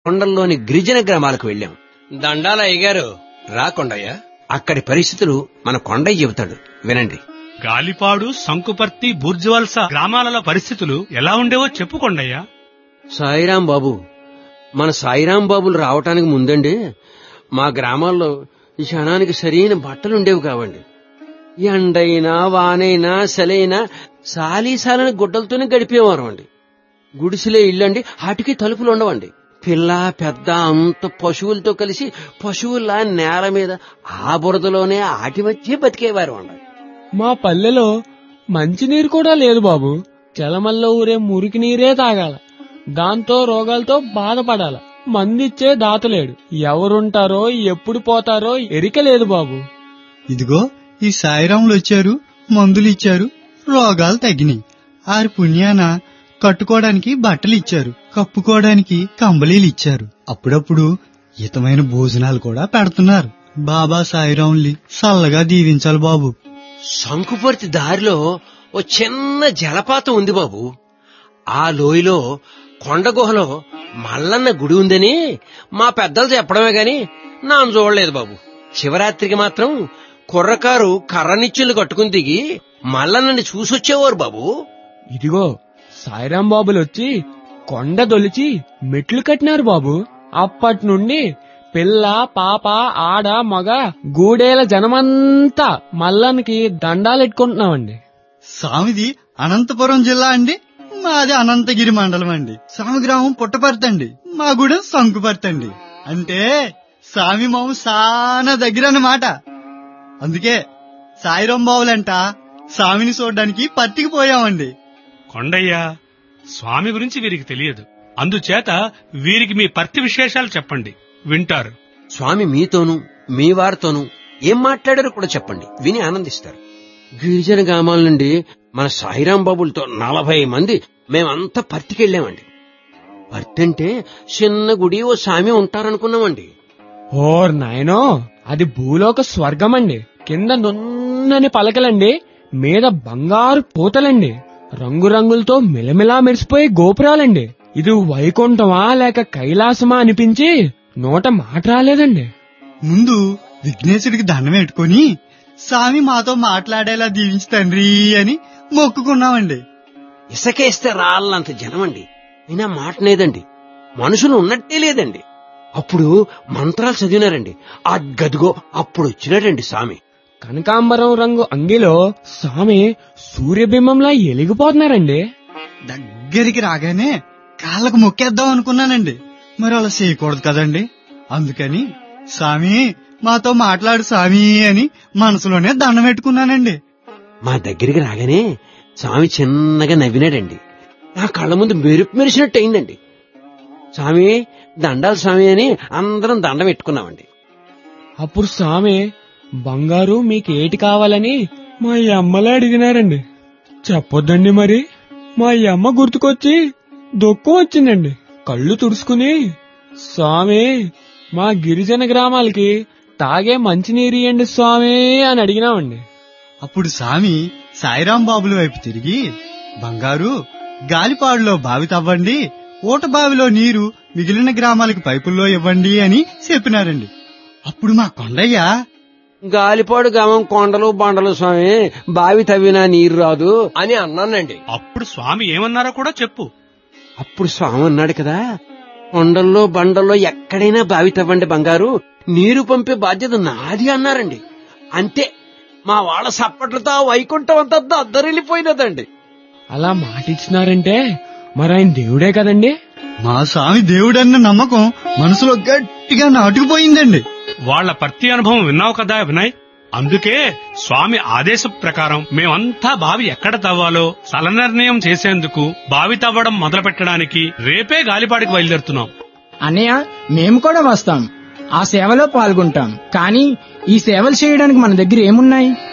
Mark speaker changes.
Speaker 1: కొండల్లోని గిరిజన గ్రామాలకు వెళ్ళాం
Speaker 2: దండాల అయ్యగారు రాకొండయ్య
Speaker 1: అక్కడి పరిస్థితులు మన కొండయ్య చెబుతాడు వినండి
Speaker 3: గాలిపాడు సంకుపర్తి బూర్జువల్స గ్రామాలలో పరిస్థితులు ఎలా ఉండేవో చెప్పుకోండయ్యా
Speaker 1: సాయిరాం బాబు మన సాయిరాం బాబులు రావటానికి ముందండి మా గ్రామాల్లో ఈ క్షణానికి సరైన బట్టలు ఉండేవి కావండి ఎండైనా వానైనా సలైనా సాలీసాలని గుడ్డలతోనే గడిపేవారు అండి గుడిసెలే ఇల్లండి వాటికి తలుపులు ఉండవండి పిల్ల పెద్ద అంత పశువులతో కలిసి పశువుల నేల మీద ఆ బురదలోనే ఆటి మధ్య బతికేవారు అండి
Speaker 4: మా పల్లెలో మంచినీరు కూడా లేదు బాబు చలమల్లో ఊరే మురికి నీరే తాగాల దాంతో రోగాలతో బాధపడాల మందిచ్చే దాతలేడు ఎవరుంటారో ఎప్పుడు పోతారో ఎరిక లేదు బాబు
Speaker 5: ఇదిగో ఈ సాయిరాములు వచ్చారు మందులు ఇచ్చారు రోగాలు తగ్గినాయి ఆరి పుణ్యాన కట్టుకోవడానికి బట్టలు ఇచ్చారు కప్పుకోవడానికి కంబళీలు ఇచ్చారు అప్పుడప్పుడు హితమైన భోజనాలు కూడా పెడుతున్నారు బాబా సాయిరాముల్ని చల్లగా దీవించాలి బాబు
Speaker 1: శంకుపర్తి దారిలో ఓ చిన్న జలపాతం ఉంది బాబు ఆ లోయలో కొండ గుహలో మల్లన్న గుడి ఉందని మా పెద్దలు చెప్పడమే గాని నాను చూడలేదు బాబు శివరాత్రికి మాత్రం కుర్రకారు కర్రనిచ్చులు కట్టుకుని దిగి మల్లన్నని చూసొచ్చేవారు బాబు
Speaker 4: ఇదిగో సాయిరాం బాబులు వచ్చి కొండ దొలిచి మెట్లు కట్టినారు బాబు అప్పటి నుండి పిల్ల పాప ఆడ మగ గూడేల జనమంతా మల్లనికి దండాలెట్టుకుంటున్నామండి
Speaker 5: సామిది అనంతపురం జిల్లా అండి మాది అనంతగిరి మండలం అండి సామి గ్రామం పుట్టపర్తి అండి మా గూడెం సంకుపర్తి అండి అంటే సామి మాము సానా దగ్గర అన్నమాట అందుకే సాయిరాం బావులంట సామిని చూడడానికి పత్తికి పోయామండి
Speaker 3: కొండయ్య స్వామి గురించి వీరికి తెలియదు అందుచేత వీరికి మీ పర్తి విశేషాలు చెప్పండి వింటారు
Speaker 1: స్వామి మీతోనూ మీ వారితోనూ ఏం మాట్లాడారో కూడా చెప్పండి విని ఆనందిస్తారు గిరిజన గ్రామాల నుండి మన సాయిరాం బాబులతో నలభై మంది మేమంతా పర్తికెళ్ళామండి పర్తి అంటే చిన్న గుడి ఓ సామి ఉంటారనుకున్నామండి
Speaker 4: ఓర్ నాయనో అది భూలోక స్వర్గమండి కింద నున్నని పలకలండి మీద బంగారు పూతలండి రంగురంగులతో మిలమిలా మెరిసిపోయే గోపురాలండి ఇది వైకుంఠమా లేక కైలాసమా అనిపించి నోట మాట రాలేదండి
Speaker 5: ముందు విఘ్నేశుడికి దండం పెట్టుకొని సామి మాతో మాట్లాడేలా దీవించి తండ్రి అని మొక్కుకున్నామండి
Speaker 1: ఇసకేస్తే రాళ్ళంత జనమండి అయినా మాటనేదండి మనుషులు ఉన్నట్టే లేదండి అప్పుడు మంత్రాలు చదివినారండి ఆ గదిగో అప్పుడు వచ్చినాడండి స్వామి
Speaker 4: కనకాంబరం రంగు అంగిలో స్వామి సూర్యబింబంలా ఎలిగిపోతున్నారండి
Speaker 5: దగ్గరికి రాగానే కాళ్ళకు మొక్కేద్దాం అనుకున్నానండి మరి అలా చేయకూడదు కదండి అందుకని సామి మాతో మాట్లాడు సామి అని మనసులోనే దండం పెట్టుకున్నానండి
Speaker 1: మా దగ్గరికి రాగానే స్వామి చిన్నగా నవ్వినాడండి నా కళ్ళ ముందు మెరుపు మెరిసినట్టు అయిందండి స్వామి దండాలు స్వామి అని అందరం దండం పెట్టుకున్నామండి
Speaker 4: అప్పుడు స్వామి బంగారు మీకేటి కావాలని మా అమ్మలే అడిగినారండి చెప్పొద్దండి మరి మా అమ్మ గుర్తుకొచ్చి దుఃఖం వచ్చిందండి కళ్ళు తుడుచుకుని స్వామి మా గిరిజన గ్రామాలకి తాగే మంచినీరు ఇయ్యండి స్వామి అని అడిగినామండి
Speaker 5: అప్పుడు సామి సాయిరాం బాబుల వైపు తిరిగి బంగారు గాలిపాడులో బావి తవ్వండి ఊట బావిలో నీరు మిగిలిన గ్రామాలకు పైపుల్లో ఇవ్వండి అని చెప్పినారండి అప్పుడు మా కొండయ్య
Speaker 1: గాలిపాడు గ్రామం కొండలు బండలు స్వామి బావి తవ్వినా నీరు రాదు
Speaker 2: అని అన్నానండి
Speaker 3: అప్పుడు స్వామి ఏమన్నారో కూడా చెప్పు
Speaker 1: అప్పుడు స్వామి అన్నాడు కదా కొండల్లో బండల్లో ఎక్కడైనా బావి తవ్వండి బంగారు నీరు పంపే బాధ్యత నాది అన్నారండి అంతే మా వాళ్ళ సప్పట్లతో ఆ వైకుంఠం అంతా దద్దరిల్లిపోయినదండి
Speaker 4: అలా మాటిచ్చినారంటే మరి ఆయన దేవుడే కదండి
Speaker 5: మా స్వామి దేవుడన్న నమ్మకం మనసులో గట్టిగా నాటుకుపోయిందండి
Speaker 3: వాళ్ళ పర్తి అనుభవం విన్నావు కదా వినయ్ అందుకే స్వామి ఆదేశం ప్రకారం మేమంతా బావి ఎక్కడ తవ్వాలో స్థల నిర్ణయం చేసేందుకు బావి తవ్వడం మొదలు పెట్టడానికి రేపే గాలిపాడికి బయలుదేరుతున్నాం
Speaker 6: అన్నయ్య మేము కూడా వస్తాం ఆ సేవలో పాల్గొంటాం కానీ ఈ సేవలు చేయడానికి మన దగ్గర ఏమున్నాయి